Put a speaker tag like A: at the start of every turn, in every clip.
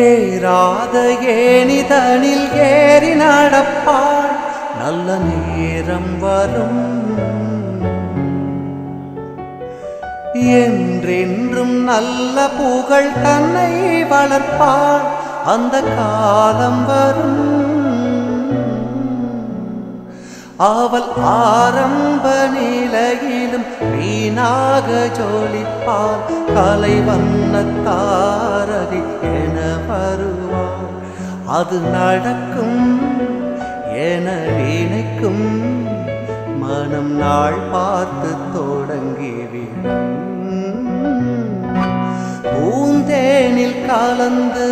A: ஏறாத ஏனிதனில் ஏறி நடப்பாள் நல்ல நேரம் வரும் என்றென்றும் நல்ல புகழ் தன்னை வளர்ப்பாள் அந்த காலம் வரும் அவள் ஆரம்ப நிலையிலும் வீணாக ஜோலிப்பாள் கலை வண்ண தாரதி என வருவாள் அது நடக்கும் என நினைக்கும் மனம் நாள் பார்த்து தொடங்கிவிடும் பூந்தேனில் கலந்து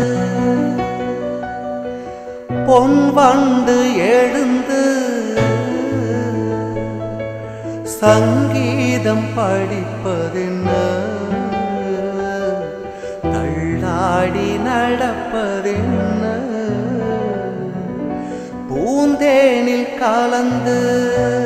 A: பொன் வண்டு எழுந்து சங்கீதம் படிப்பதென்ன தள்ளாடி நடப்பதென்ன பூந்தேனில் கலந்து